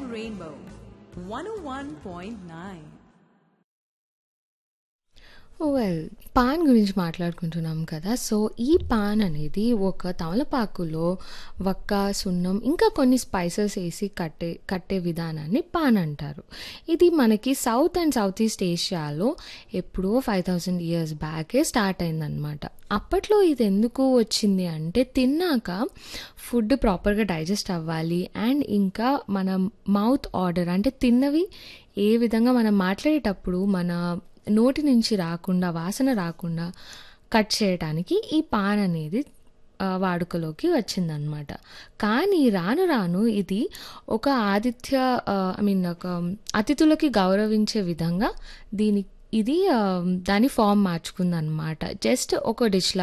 Rainbow 101.9. Well pan గురించి మాట్లాడుకుంటున్నాం కదా సో ఈ పాన్ అనేది ఒక తమలపాకులో వక్క సున్నం ఇంకా కొన్ని స్పైసెస్ వేసి కట్టే కట్టే విధానాన్ని పాన్ అంటారు ఇది మనకి సౌత్ అండ్ సౌత్ ఈస్ట్ ఏషియాలో ఎప్పుడో ఫైవ్ థౌజండ్ ఇయర్స్ బ్యాకే స్టార్ట్ అయిందనమాట అప్పట్లో ఇది ఎందుకు వచ్చింది అంటే తిన్నాక ఫుడ్ ప్రాపర్గా డైజెస్ట్ అవ్వాలి అండ్ ఇంకా మన మౌత్ ఆర్డర్ అంటే తిన్నవి ఏ విధంగా మనం మాట్లాడేటప్పుడు మన నోటి నుంచి రాకుండా వాసన రాకుండా కట్ చేయడానికి ఈ పాన్ అనేది ఆ, వాడుకలోకి వచ్చిందనమాట కానీ రాను రాను ఇది ఒక ఆతిథ్య ఐ మీన్ ఒక అతిథులకి గౌరవించే విధంగా దీని ఇది ఆ, దాని ఫామ్ మార్చుకుందనమాట జస్ట్ ఒక డిష్